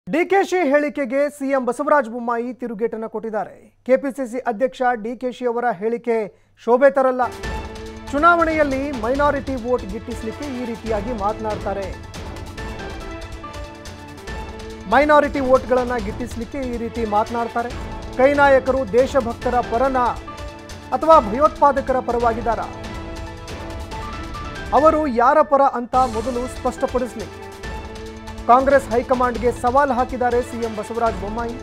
ಡಿಕೆಶಿ ಹೇಳಿಕೆಗೆ ಸಿಎಂ ಬಸವರಾಜ ಬೊಮ್ಮಾಯಿ ತಿರುಗೇಟನ್ನು ಕೊಟ್ಟಿದ್ದಾರೆ ಕೆಪಿಸಿಸಿ ಅಧ್ಯಕ್ಷ ಡಿಕೆಶಿ ಅವರ ಹೇಳಿಕೆ ಶೋಭೆ ತರಲ್ಲ ಚುನಾವಣೆಯಲ್ಲಿ ಮೈನಾರಿಟಿ ವೋಟ್ ಗಿಟ್ಟಿಸಲಿಕ್ಕೆ ಈ ರೀತಿಯಾಗಿ ಮಾತನಾಡ್ತಾರೆ ಮೈನಾರಿಟಿ ವೋಟ್ಗಳನ್ನು ಗಿಟ್ಟಿಸಲಿಕ್ಕೆ ಈ ರೀತಿ ಮಾತನಾಡ್ತಾರೆ ಕೈ ನಾಯಕರು ದೇಶಭಕ್ತರ ಪರನ ಅಥವಾ ಭಯೋತ್ಪಾದಕರ ಪರವಾಗಿದ್ದಾರಾ ಅವರು ಯಾರ ಪರ ಅಂತ ಮೊದಲು ಸ್ಪಷ್ಟಪಡಿಸಲಿ ಕಾಂಗ್ರೆಸ್ ಹೈಕಮಾಂಡ್ಗೆ ಸವಾಲ್ ಹಾಕಿದ್ದಾರೆ ಸಿಎಂ ಬಸವರಾಜ ಬೊಮ್ಮಾಯಿ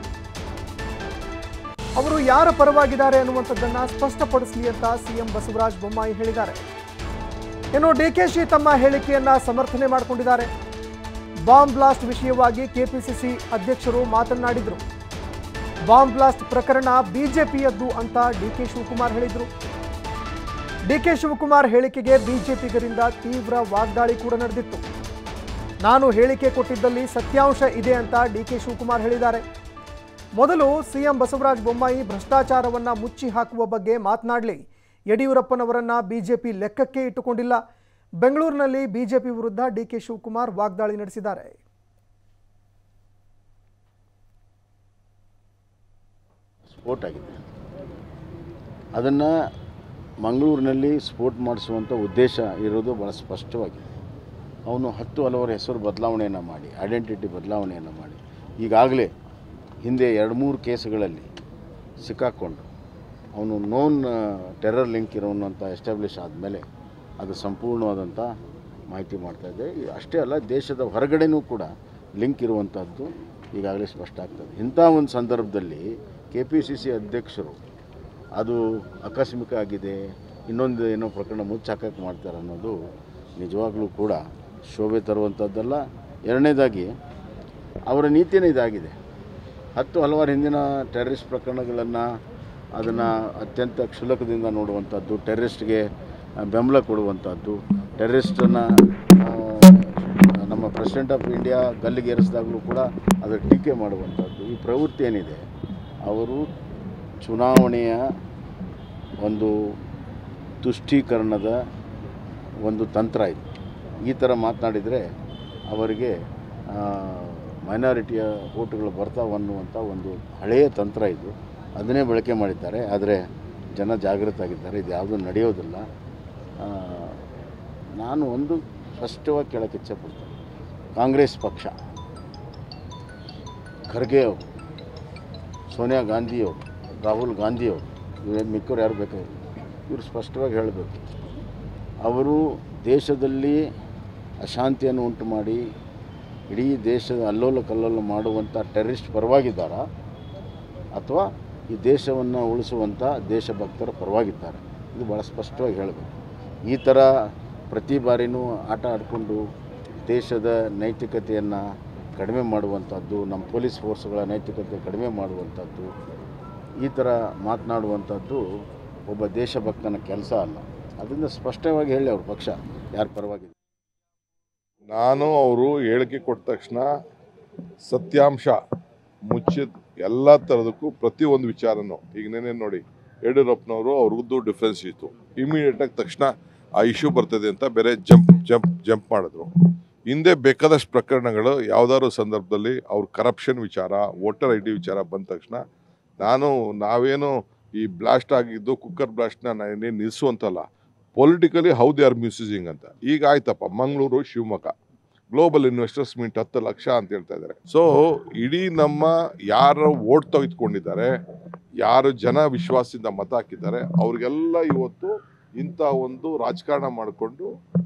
ಅವರು ಯಾರ ಪರವಾಗಿದ್ದಾರೆ ಅನ್ನುವಂಥದ್ದನ್ನ ಸ್ಪಷ್ಟಪಡಿಸಲಿ ಅಂತ ಸಿಎಂ ಬಸವರಾಜ ಬೊಮ್ಮಾಯಿ ಹೇಳಿದ್ದಾರೆ ಇನ್ನು ಡಿಕೆಶಿ ತಮ್ಮ ಹೇಳಿಕೆಯನ್ನ ಸಮರ್ಥನೆ ಮಾಡಿಕೊಂಡಿದ್ದಾರೆ ಬಾಂಬ್ ಬ್ಲಾಸ್ಟ್ ವಿಷಯವಾಗಿ ಕೆಪಿಸಿಸಿ ಅಧ್ಯಕ್ಷರು ಮಾತನಾಡಿದರು ಬಾಂಬ್ ಬ್ಲಾಸ್ಟ್ ಪ್ರಕರಣ ಬಿಜೆಪಿಯದ್ದು ಅಂತ ಡಿಕೆ ಶಿವಕುಮಾರ್ ಹೇಳಿದರು ಡಿಕೆ ಶಿವಕುಮಾರ್ ಹೇಳಿಕೆಗೆ ಬಿಜೆಪಿಗರಿಂದ ತೀವ್ರ ವಾಗ್ದಾಳಿ ಕೂಡ ನಡೆದಿತ್ತು ನಾನು ಹೇಳಿಕೆ ಕೊಟ್ಟಿದ್ದಲ್ಲಿ ಸತ್ಯಾಂಶ ಇದೆ ಅಂತ ಡಿಕೆ ಶಿವಕುಮಾರ್ ಹೇಳಿದ್ದಾರೆ ಮೊದಲು ಸಿಎಂ ಬಸವರಾಜ ಬೊಮ್ಮಾಯಿ ಭ್ರಷ್ಟಾಚಾರವನ್ನ ಮುಚ್ಚಿ ಹಾಕುವ ಬಗ್ಗೆ ಮಾತನಾಡಲಿ ಯಡಿಯೂರಪ್ಪನವರನ್ನ ಬಿಜೆಪಿ ಲೆಕ್ಕಕ್ಕೆ ಇಟ್ಟುಕೊಂಡಿಲ್ಲ ಬೆಂಗಳೂರಿನಲ್ಲಿ ಬಿಜೆಪಿ ವಿರುದ್ಧ ಡಿಕೆ ಶಿವಕುಮಾರ್ ವಾಗ್ದಾಳಿ ನಡೆಸಿದ್ದಾರೆ ಸ್ಫೋಟ ಆಗಿದೆ ಅದನ್ನು ಮಂಗಳೂರಿನಲ್ಲಿ ಸ್ಫೋಟ ಮಾಡಿಸುವಂಥ ಉದ್ದೇಶ ಇರೋದು ಭಾಳ ಸ್ಪಷ್ಟವಾಗಿದೆ ಅವನು ಹತ್ತು ಹಲವಾರು ಹೆಸರು ಬದಲಾವಣೆಯನ್ನು ಮಾಡಿ ಐಡೆಂಟಿಟಿ ಬದಲಾವಣೆಯನ್ನು ಮಾಡಿ ಈಗಾಗಲೇ ಹಿಂದೆ ಎರಡು ಮೂರು ಕೇಸುಗಳಲ್ಲಿ ಸಿಕ್ಕಾಕ್ಕೊಂಡು ಅವನು ನೋನ್ ಟೆರರ್ ಲಿಂಕ್ ಇರೋನು ಅಂತ ಎಸ್ಟಾಬ್ಲಿಷ್ ಆದಮೇಲೆ ಅದು ಸಂಪೂರ್ಣವಾದಂಥ ಮಾಹಿತಿ ಮಾಡ್ತಾಯಿದೆ ಅಷ್ಟೇ ಅಲ್ಲ ದೇಶದ ಹೊರಗಡೆನೂ ಕೂಡ ಲಿಂಕ್ ಇರುವಂಥದ್ದು ಈಗಾಗಲೇ ಸ್ಪಷ್ಟ ಆಗ್ತದೆ ಇಂಥ ಒಂದು ಸಂದರ್ಭದಲ್ಲಿ ಕೆ ಪಿ ಸಿ ಸಿ ಅಧ್ಯಕ್ಷರು ಅದು ಆಕಸ್ಮಿಕ ಆಗಿದೆ ಇನ್ನೊಂದು ಏನೋ ಪ್ರಕರಣ ಮುಚ್ಚಾಕಕ್ಕೆ ಮಾಡ್ತಾರೆ ಅನ್ನೋದು ನಿಜವಾಗ್ಲೂ ಕೂಡ ಶೋಭೆ ತರುವಂಥದ್ದಲ್ಲ ಎರಡನೇದಾಗಿ ಅವರ ನೀತಿಯೇ ಇದಾಗಿದೆ ಹತ್ತು ಹಲವಾರು ಹಿಂದಿನ ಟೆರರಿಸ್ಟ್ ಪ್ರಕರಣಗಳನ್ನು ಅದನ್ನು ಅತ್ಯಂತ ಕ್ಷುಲಕದಿಂದ ನೋಡುವಂಥದ್ದು ಟೆರರಿಸ್ಟ್ಗೆ ಬೆಂಬಲ ಕೊಡುವಂಥದ್ದು ಟೆರರಿಸ್ಟನ್ನು ನಮ್ಮ ಪ್ರೆಸಿಡೆಂಟ್ ಆಫ್ ಇಂಡಿಯಾ ಗಲ್ಲಿಗೇರಿಸಿದಾಗಲೂ ಕೂಡ ಅದರ ಟೀಕೆ ಮಾಡುವಂಥದ್ದು ಈ ಪ್ರವೃತ್ತಿ ಏನಿದೆ ಅವರು ಚುನಾವಣೆಯ ಒಂದು ತುಷ್ಟೀಕರಣದ ಒಂದು ತಂತ್ರ ಇದು ಈ ಥರ ಮಾತನಾಡಿದರೆ ಅವರಿಗೆ ಮೈನಾರಿಟಿಯ ಓಟುಗಳು ಬರ್ತಾವೆ ಅನ್ನುವಂಥ ಒಂದು ಹಳೆಯ ತಂತ್ರ ಇದು ಅದನ್ನೇ ಬಳಕೆ ಮಾಡಿದ್ದಾರೆ ಆದರೆ ಜನ ಜಾಗೃತ ಆಗಿದ್ದಾರೆ ಇದು ಯಾವುದೂ ನಡೆಯೋದಿಲ್ಲ ಆ, ನಾನು ಒಂದು ಸ್ಪಷ್ಟವಾಗಿ ಕೇಳೋಕ್ಕೆ ಇಚ್ಛೆಪಡ್ತೇನೆ ಕಾಂಗ್ರೆಸ್ ಪಕ್ಷ ಖರ್ಗೆ ಅವರು ಸೋನಿಯಾ ಗಾಂಧಿಯವರು ರಾಹುಲ್ ಗಾಂಧಿಯವರು ಇವ್ರು ಮಿಕ್ಕವ್ರು ಯಾರು ಬೇಕಾಗಿಲ್ಲ ಇವರು ಸ್ಪಷ್ಟವಾಗಿ ಹೇಳಬೇಕು ಅವರು ದೇಶದಲ್ಲಿ ಅಶಾಂತಿಯನ್ನು ಉಂಟು ಮಾಡಿ ಇಡೀ ದೇಶದ ಅಲ್ಲೋಲ ಕಲ್ಲೋಲ ಮಾಡುವಂಥ ಟೆರರಿಸ್ಟ್ ಪರವಾಗಿದ್ದಾರಾ ಅಥವಾ ಈ ದೇಶವನ್ನು ಉಳಿಸುವಂಥ ದೇಶಭಕ್ತರ ಪರವಾಗಿದ್ದಾರೆ ಇದು ಭಾಳ ಸ್ಪಷ್ಟವಾಗಿ ಹೇಳಬೇಕು ಈ ಥರ ಪ್ರತಿ ಬಾರಿನೂ ಆಟ ಆಡಿಕೊಂಡು ದೇಶದ ನೈತಿಕತೆಯನ್ನು ಕಡಿಮೆ ಮಾಡುವಂಥದ್ದು ನಮ್ಮ ಪೊಲೀಸ್ ಫೋರ್ಸ್ಗಳ ನೈತಿಕತೆ ಕಡಿಮೆ ಮಾಡುವಂಥದ್ದು ಈ ಥರ ಮಾತನಾಡುವಂಥದ್ದು ಒಬ್ಬ ದೇಶಭಕ್ತನ ಕೆಲಸ ಅಲ್ಲ ಅದರಿಂದ ಸ್ಪಷ್ಟವಾಗಿ ಹೇಳಿ ಅವ್ರ ಪಕ್ಷ ಯಾರ ಪರವಾಗಿದೆ ನಾನು ಅವರು ಹೇಳಿಕೆ ಕೊಟ್ಟ ತಕ್ಷಣ ಸತ್ಯಾಂಶ ಮುಚ್ಚಿದ ಎಲ್ಲ ಥರದಕ್ಕೂ ಪ್ರತಿಯೊಂದು ವಿಚಾರನೂ ಈಗ ನೆನೆ ನೋಡಿ ಯಡಿಯೂರಪ್ಪನವರು ಅವ್ರಿಗೂ ಡಿಫ್ರೆನ್ಸ್ ಇತ್ತು ಇಮಿಡಿಯೇಟಾಗಿ ತಕ್ಷಣ ಆ ಇಶ್ಯೂ ಬರ್ತದೆ ಅಂತ ಬೇರೆ ಜಂಪ್ ಜಂಪ್ ಜಂಪ್ ಮಾಡಿದ್ರು ಹಿಂದೆ ಬೇಕಾದಷ್ಟು ಪ್ರಕರಣಗಳು ಯಾವುದಾದ್ರು ಸಂದರ್ಭದಲ್ಲಿ ಅವ್ರ ಕರಪ್ಷನ್ ವಿಚಾರ ವೋಟರ್ ಐ ಡಿ ವಿಚಾರ ಬಂದ ತಕ್ಷಣ ನಾನು ನಾವೇನು ಈ ಬ್ಲಾಸ್ಟ್ ಆಗಿದ್ದು ಕುಕ್ಕರ್ ಬ್ಲಾಸ್ಟ್ನ ನಾನೇನು ನಿಲ್ಲಿಸುವಂತಲ್ಲ politically how they are misusing ಅಂತ ಈಗ ಆಯ್ತಪ್ಪ Mangaluru Shivamogga global investors meet ಹತ್ತು ಲಕ್ಷ ಅಂತ ಹೇಳ್ತಾ ಇದ್ದಾರೆ ಸೊ ಇಡೀ ನಮ್ಮ ಯಾರು ಓಟ್ ತೆಗೆದುಕೊಂಡಿದ್ದಾರೆ ಯಾರು ಜನ ವಿಶ್ವಾಸದಿಂದ ಮತ ಹಾಕಿದ್ದಾರೆ ಅವ್ರಿಗೆಲ್ಲ ಇವತ್ತು ಇಂಥ ಒಂದು ರಾಜಕಾರಣ ಮಾಡಿಕೊಂಡು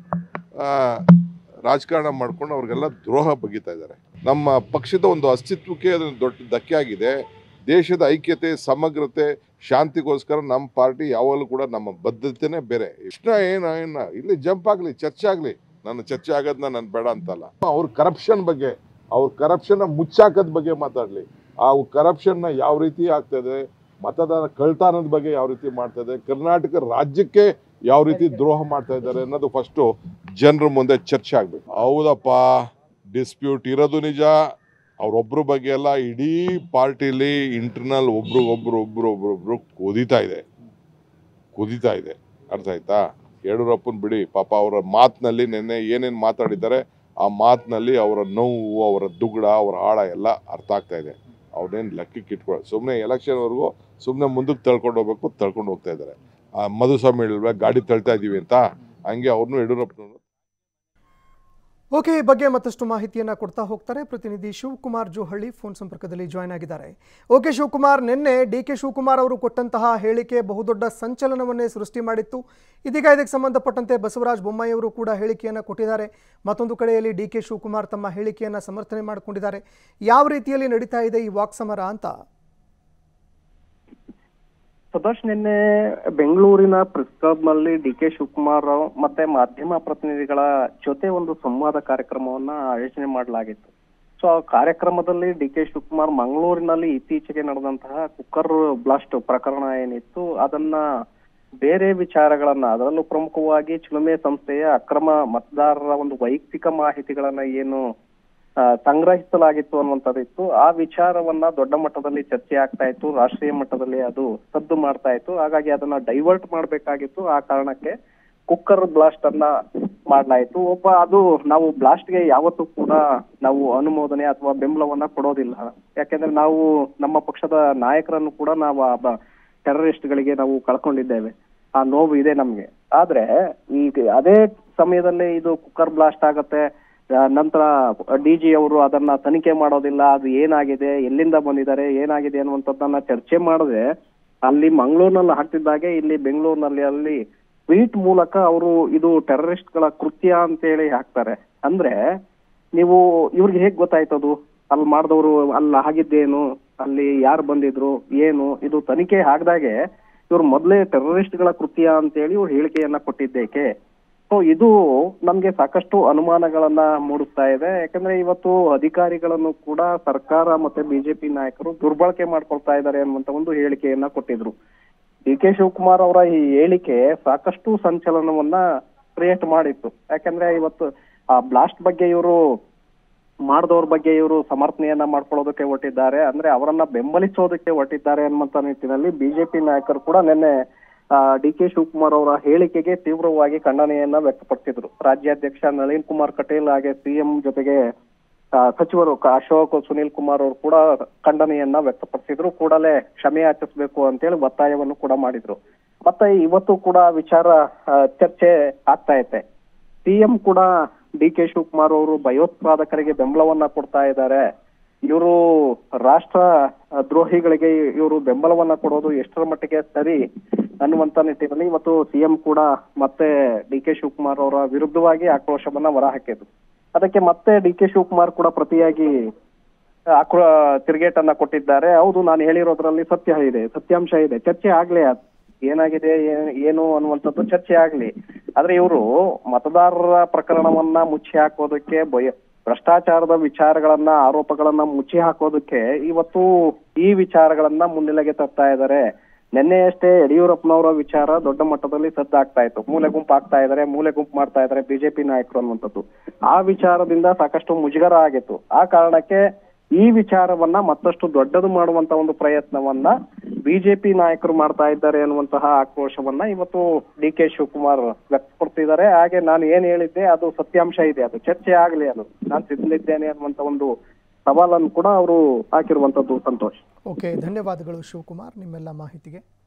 ರಾಜಕಾರಣ ಮಾಡ್ಕೊಂಡು ಅವ್ರಿಗೆಲ್ಲ ದ್ರೋಹ ಬಗೀತಾ ಇದ್ದಾರೆ ನಮ್ಮ ಪಕ್ಷದ ಒಂದು ಅಸ್ತಿತ್ವಕ್ಕೆ ಅದೊಂದು ದೊಡ್ಡ ಧಕ್ಕೆ ಆಗಿದೆ ದೇಶದ ಐಕ್ಯತೆ ಸಮಗ್ರತೆ ಶಾಂತಿಗೋಸ್ಕರ ನಮ್ಮ ಪಾರ್ಟಿ ಯಾವಾಗಲೂ ಕೂಡ ನಮ್ಮ ಬದ್ಧತೆನೇ ಬೇರೆ ಇಷ್ಟ ಏನು ಏನ ಇಲ್ಲಿ ಜಂಪ್ ಆಗಲಿ ಚರ್ಚೆ ಆಗಲಿ ನಾನು ಚರ್ಚೆ ಆಗೋದನ್ನ ನಾನು ಬೇಡ ಅಂತಲ್ಲ ಅವ್ರ ಕರಪ್ಷನ್ ಬಗ್ಗೆ ಅವ್ರ ಕರಪ್ಷನ್ ಮುಚ್ಚಾಕದ ಬಗ್ಗೆ ಮಾತಾಡಲಿ ಆ ಕರಪ್ಷನ್ನ ಯಾವ ರೀತಿ ಆಗ್ತದೆ ಮತದಾನ ಕಳ್ತಾನದ ಬಗ್ಗೆ ಯಾವ ರೀತಿ ಮಾಡ್ತಾ ಇದೆ ಕರ್ನಾಟಕ ರಾಜ್ಯಕ್ಕೆ ಯಾವ ರೀತಿ ದ್ರೋಹ ಮಾಡ್ತಾ ಇದ್ದಾರೆ ಅನ್ನೋದು ಫಸ್ಟು ಜನರ ಮುಂದೆ ಚರ್ಚೆ ಆಗ್ಬೇಕು ಹೌದಪ್ಪ ಡಿಸ್ಪ್ಯೂಟ್ ಇರೋದು ನಿಜ ಅವ್ರೊಬ್ರ ಬಗ್ಗೆ ಎಲ್ಲ ಇಡೀ ಪಾರ್ಟಿಲಿ ಇಂಟರ್ನಲ್ ಒಬ್ರು ಒಬ್ರು ಒಬ್ರು ಒಬ್ರೊಬ್ರು ಕುದೀತಾ ಇದೆ ಕುದೀತಾ ಇದೆ ಅರ್ಥ ಆಯ್ತಾ ಯಡಿಯೂರಪ್ಪನ ಬಿಡಿ ಪಾಪ ಅವರ ಮಾತಿನಲ್ಲಿ ನಿನ್ನೆ ಏನೇನು ಮಾತಾಡಿದ್ದಾರೆ ಆ ಮಾತಿನಲ್ಲಿ ಅವರ ನೋವು ಅವರ ದುಗುಡ ಅವರ ಆಳ ಎಲ್ಲ ಅರ್ಥ ಆಗ್ತಾ ಇದೆ ಅವ್ರನ್ನೇನು ಲೆಕ್ಕಕ್ಕೆ ಇಟ್ಕೊಳ್ಳೋ ಸುಮ್ಮನೆ ಎಲೆಕ್ಷನ್ವರೆಗೂ ಸುಮ್ಮನೆ ಮುಂದಕ್ಕೆ ತಳ್ಕೊಂಡು ಹೋಗ್ಬೇಕು ತಳ್ಕೊಂಡು ಹೋಗ್ತಾ ಇದ್ದಾರೆ ಆ ಮಧುಸ್ವಾಮಿ ಹೇಳಿಲ್ವಾ ಗಾಡಿ ತಳ್ತಾ ಇದ್ದೀವಿ ಅಂತ ಹಂಗೆ ಅವ್ರನ್ನೂ ಯಡಿಯೂರಪ್ಪನವರು ಓಕೆ ಈ ಬಗ್ಗೆ ಮತ್ತಷ್ಟು ಮಾಹಿತಿಯನ್ನ ಕೊಡ್ತಾ ಹೋಗ್ತಾರೆ ಪ್ರತಿನಿಧಿ ಶಿವಕುಮಾರ್ ಜೋಹಳ್ಳಿ ಫೋನ್ ಸಂಪರ್ಕದಲ್ಲಿ ಜಾಯ್ನ್ ಆಗಿದ್ದಾರೆ ಓಕೆ ಶಿವಕುಮಾರ್ ನಿನ್ನೆ ಡಿ ಕೆ ಶಿವಕುಮಾರ್ ಅವರು ಕೊಟ್ಟಂತಹ ಹೇಳಿಕೆ ಬಹುದೊಡ್ಡ ಸಂಚಲನವನ್ನೇ ಸೃಷ್ಟಿ ಮಾಡಿತ್ತು ಇದೀಗ ಇದಕ್ಕೆ ಸಂಬಂಧಪಟ್ಟಂತೆ ಬಸವರಾಜ ಬೊಮ್ಮಾಯಿ ಅವರು ಕೂಡ ಹೇಳಿಕೆಯನ್ನು ಕೊಟ್ಟಿದ್ದಾರೆ ಮತ್ತೊಂದು ಕಡೆಯಲ್ಲಿ ಡಿ ಕೆ ಶಿವಕುಮಾರ್ ತಮ್ಮ ಹೇಳಿಕೆಯನ್ನು ಸಮರ್ಥನೆ ಮಾಡಿಕೊಂಡಿದ್ದಾರೆ ಯಾವ ರೀತಿಯಲ್ಲಿ ನಡೀತಾ ಇದೆ ಈ ವಾಕ್ಸಮರ ಅಂತ ಸುದರ್ಶ್ ನಿನ್ನೆ ಬೆಂಗಳೂರಿನ ಪ್ರೆಸ್ ಕ್ಲಬ್ ನಲ್ಲಿ ಡಿ ಕೆ ಶಿವಕುಮಾರ್ ಮತ್ತೆ ಮಾಧ್ಯಮ ಪ್ರತಿನಿಧಿಗಳ ಜೊತೆ ಒಂದು ಸಂವಾದ ಕಾರ್ಯಕ್ರಮವನ್ನ ಆಯೋಜನೆ ಮಾಡಲಾಗಿತ್ತು ಸೊ ಆ ಕಾರ್ಯಕ್ರಮದಲ್ಲಿ ಡಿ ಕೆ ಶಿವಕುಮಾರ್ ಮಂಗಳೂರಿನಲ್ಲಿ ಇತ್ತೀಚೆಗೆ ನಡೆದಂತಹ ಕುಕ್ಕರ್ ಬ್ಲಾಸ್ಟ್ ಪ್ರಕರಣ ಏನಿತ್ತು ಅದನ್ನ ಬೇರೆ ವಿಚಾರಗಳನ್ನ ಅದರಲ್ಲೂ ಪ್ರಮುಖವಾಗಿ ಚಿಲುಮೆ ಸಂಸ್ಥೆಯ ಅಕ್ರಮ ಮತದಾರರ ಒಂದು ವೈಯಕ್ತಿಕ ಮಾಹಿತಿಗಳನ್ನ ಏನು ಆ, ಸಂಗ್ರಹಿಸಲಾಗಿತ್ತು ಅನ್ನುವಂಥದ್ದಿತ್ತು ಆ ವಿಚಾರವನ್ನ ದೊಡ್ಡ ಮಟ್ಟದಲ್ಲಿ ಚರ್ಚೆ ಆಗ್ತಾ ಇತ್ತು ರಾಷ್ಟ್ರೀಯ ಮಟ್ಟದಲ್ಲಿ ಅದು ಸದ್ದು ಮಾಡ್ತಾ ಇತ್ತು ಹಾಗಾಗಿ ಅದನ್ನ ಡೈವರ್ಟ್ ಮಾಡ್ಬೇಕಾಗಿತ್ತು ಆ ಕಾರಣಕ್ಕೆ ಕುಕ್ಕರ್ ಬ್ಲಾಸ್ಟ್ ಅನ್ನ ಮಾಡ್ಲಾಯ್ತು ಒಬ್ಬ ಅದು ನಾವು ಬ್ಲಾಸ್ಟ್ ಗೆ ಯಾವತ್ತೂ ಕೂಡ ನಾವು ಅನುಮೋದನೆ ಅಥವಾ ಬೆಂಬಲವನ್ನ ಕೊಡೋದಿಲ್ಲ ಯಾಕೆಂದ್ರೆ ನಾವು ನಮ್ಮ ಪಕ್ಷದ ನಾಯಕರನ್ನು ಕೂಡ ನಾವು ಆ ಬ- ಟೆರರಿಸ್ಟ್ ಗಳಿಗೆ ನಾವು ಕಳ್ಕೊಂಡಿದ್ದೇವೆ ಆ ನೋವು ಇದೆ ನಮ್ಗೆ ಆದ್ರೆ ಈಗ ಅದೇ ಸಮಯದಲ್ಲಿ ಇದು ಕುಕ್ಕರ್ ಬ್ಲಾಸ್ಟ್ ಆಗತ್ತೆ ಆ, ನಂತರ ಡಿ ಜಿ ಅವರು ಅದನ್ನ ತನಿಖೆ ಮಾಡೋದಿಲ್ಲ ಅದು ಏನಾಗಿದೆ ಎಲ್ಲಿಂದ ಬಂದಿದ್ದಾರೆ ಏನಾಗಿದೆ ಅನ್ನುವಂಥದ್ದನ್ನ ಚರ್ಚೆ ಮಾಡದೆ ಅಲ್ಲಿ ಮಂಗಳೂರಿನಲ್ಲಿ ಹಾಕ್ತಿದ್ದಾಗೆ ಇಲ್ಲಿ ಬೆಂಗಳೂರಿನಲ್ಲಿ ಅಲ್ಲಿ ಟ್ವೀಟ್ ಮೂಲಕ ಅವರು ಇದು ಟೆರರಿಸ್ಟ್ ಗಳ ಕೃತ್ಯ ಅಂತೇಳಿ ಹಾಕ್ತಾರೆ ಅಂದ್ರೆ ನೀವು ಇವ್ರಿಗೆ ಹೇಗ್ ಗೊತ್ತಾಯ್ತದು ಅಲ್ಲಿ ಮಾಡಿದವರು ಅಲ್ಲಿ ಆಗಿದ್ದೇನು ಅಲ್ಲಿ ಯಾರು ಬಂದಿದ್ರು ಏನು ಇದು ತನಿಖೆ ಆಗ್ದಾಗೆ ಇವ್ರು ಮೊದಲೇ ಟೆರರಿಸ್ಟ್ ಗಳ ಕೃತ್ಯ ಅಂತೇಳಿ ಇವ್ರು ಹೇಳಿಕೆಯನ್ನ ಕೊಟ್ಟಿದ್ದೇಕೆ ಸೊ ಇದು ನಮ್ಗೆ ಸಾಕಷ್ಟು ಅನುಮಾನಗಳನ್ನ ಮೂಡಿಸ್ತಾ ಇದೆ ಯಾಕಂದ್ರೆ ಇವತ್ತು ಅಧಿಕಾರಿಗಳನ್ನು ಕೂಡ ಸರ್ಕಾರ ಮತ್ತೆ ಬಿಜೆಪಿ ನಾಯಕರು ದುರ್ಬಳಕೆ ಮಾಡ್ಕೊಳ್ತಾ ಇದ್ದಾರೆ ಅನ್ನುವಂತ ಒಂದು ಹೇಳಿಕೆಯನ್ನ ಕೊಟ್ಟಿದ್ರು ಡಿ ಕೆ ಶಿವಕುಮಾರ್ ಅವರ ಈ ಹೇಳಿಕೆ ಸಾಕಷ್ಟು ಸಂಚಲನವನ್ನ ಕ್ರಿಯೇಟ್ ಮಾಡಿತ್ತು ಯಾಕಂದ್ರೆ ಇವತ್ತು ಆ ಬ್ಲಾಸ್ಟ್ ಬಗ್ಗೆ ಇವರು ಮಾಡಿದವ್ರ ಬಗ್ಗೆ ಇವರು ಸಮರ್ಥನೆಯನ್ನ ಮಾಡ್ಕೊಳ್ಳೋದಕ್ಕೆ ಹೊರಟಿದ್ದಾರೆ ಅಂದ್ರೆ ಅವರನ್ನ ಬೆಂಬಲಿಸೋದಕ್ಕೆ ಹೊರಟಿದ್ದಾರೆ ಅನ್ನುವಂತ ನಿಟ್ಟಿನಲ್ಲಿ ಬಿಜೆಪಿ ನಾಯಕರು ಕೂಡ ನಿನ್ನೆ ಡಿ ಕೆ ಶಿವಕುಮಾರ್ ಅವರ ಹೇಳಿಕೆಗೆ ತೀವ್ರವಾಗಿ ಖಂಡನೆಯನ್ನ ವ್ಯಕ್ತಪಡಿಸಿದ್ರು ರಾಜ್ಯಾಧ್ಯಕ್ಷ ನಳಿನ್ ಕುಮಾರ್ ಕಟೀಲ್ ಹಾಗೆ ಸಿಎಂ ಜೊತೆಗೆ ಆ, ಸಚಿವರು ಕ- ಅಶೋಕ್ ಸುನೀಲ್ ಕುಮಾರ್ ಅವರು ಕೂಡ ಖಂಡನೆಯನ್ನ ವ್ಯಕ್ತಪಡಿಸಿದ್ರು ಕೂಡಲೇ ಕ್ಷಮೆ ಯಾಚಿಸಬೇಕು ಅಂತೇಳಿ ಒತ್ತಾಯವನ್ನು ಕೂಡ ಮಾಡಿದ್ರು ಮತ್ತೆ ಇವತ್ತು ಕೂಡ ವಿಚಾರ ಆ, ಚರ್ಚೆ ಆಗ್ತಾ ಐತೆ ಸಿಎಂ ಕೂಡ ಡಿ ಕೆ ಶಿವಕುಮಾರ್ ಅವರು ಭಯೋತ್ಪಾದಕರಿಗೆ ಬೆಂಬಲವನ್ನ ಕೊಡ್ತಾ ಇದ್ದಾರೆ ಇವರು ರಾಷ್ಟ್ರ ಆ, ದ್ರೋಹಿಗಳಿಗೆ ಇವರು ಬೆಂಬಲವನ್ನ ಕೊಡೋದು ಎಷ್ಟರ ಮಟ್ಟಿಗೆ ಸರಿ ಅನ್ನುವಂತ ನಿಟ್ಟಿನಲ್ಲಿ ಇವತ್ತು ಸಿಎಂ ಕೂಡ ಮತ್ತೆ ಡಿ ಕೆ ಶಿವಕುಮಾರ್ ಅವರ ವಿರುದ್ಧವಾಗಿ ಆಕ್ರೋಶವನ್ನ ಹೊರಹಾಕಿದ್ರು ಅದಕ್ಕೆ ಮತ್ತೆ ಡಿ ಕೆ ಶಿವಕುಮಾರ್ ಕೂಡ ಪ್ರತಿಯಾಗಿ ಆಕ್ರೋ ತಿರುಗೇಟನ್ನ ಕೊಟ್ಟಿದ್ದಾರೆ ಹೌದು ನಾನು ಹೇಳಿರೋದ್ರಲ್ಲಿ ಸತ್ಯ ಇದೆ ಸತ್ಯಾಂಶ ಇದೆ ಚರ್ಚೆ ಆಗ್ಲಿ ಅದು ಏನಾಗಿದೆ ಏನ್- ಏನು ಅನ್ನುವಂಥದ್ದು ಚರ್ಚೆ ಆಗ್ಲಿ ಆದ್ರೆ ಇವರು ಮತದಾರರ ಪ್ರಕರಣವನ್ನ ಮುಚ್ಚಿ ಹಾಕೋದಕ್ಕೆ ಭಯ ಭ್ರಷ್ಟಾಚಾರದ ವಿಚಾರಗಳನ್ನ ಆರೋಪಗಳನ್ನ ಮುಚ್ಚಿ ಹಾಕೋದಕ್ಕೆ ಇವತ್ತು ಈ ವಿಚಾರಗಳನ್ನ ಮುನ್ನೆಲೆಗೆ ತರ್ತಾ ಇದ್ದಾರೆ ನಿನ್ನೆಯಷ್ಟೇ ಯಡಿಯೂರಪ್ಪನವರ ವಿಚಾರ ದೊಡ್ಡ ಮಟ್ಟದಲ್ಲಿ ಸದ್ದಾಗ್ತಾ ಇತ್ತು ಮೂಲೆ ಗುಂಪು ಆಗ್ತಾ ಇದ್ದಾರೆ ಮೂಲೆ ಗುಂಪು ಮಾಡ್ತಾ ಇದ್ದಾರೆ ಬಿಜೆಪಿ ನಾಯಕರು ಅನ್ನುವಂಥದ್ದು ಆ ವಿಚಾರದಿಂದ ಸಾಕಷ್ಟು ಮುಜುಗರ ಆಗಿತ್ತು ಆ ಕಾರಣಕ್ಕೆ ಈ ವಿಚಾರವನ್ನ ಮತ್ತಷ್ಟು ದೊಡ್ಡದು ಮಾಡುವಂತ ಒಂದು ಪ್ರಯತ್ನವನ್ನ ಬಿಜೆಪಿ ನಾಯಕರು ಮಾಡ್ತಾ ಇದ್ದಾರೆ ಅನ್ನುವಂತಹ ಆಕ್ರೋಶವನ್ನ ಇವತ್ತು ಡಿ ಕೆ ಶಿವಕುಮಾರ್ ವ್ಯಕ್ತಪಡಿಸಿದ್ದಾರೆ ಹಾಗೆ ನಾನು ಏನ್ ಹೇಳಿದ್ದೆ ಅದು ಸತ್ಯಾಂಶ ಇದೆ ಅದು ಚರ್ಚೆ ಆಗ್ಲಿ ಅದು ನಾನು ಸಿದ್ಧನಿದ್ದೇನೆ ಅನ್ನುವಂತ ಒಂದು ಸವಾಲನ್ನು ಕೂಡ ಅವರು ಹಾಕಿರುವಂತದ್ದು ಸಂತೋಷ್ ಓಕೆ ಧನ್ಯವಾದಗಳು ಶಿವಕುಮಾರ್ ನಿಮ್ಮೆಲ್ಲ ಮಾಹಿತಿಗೆ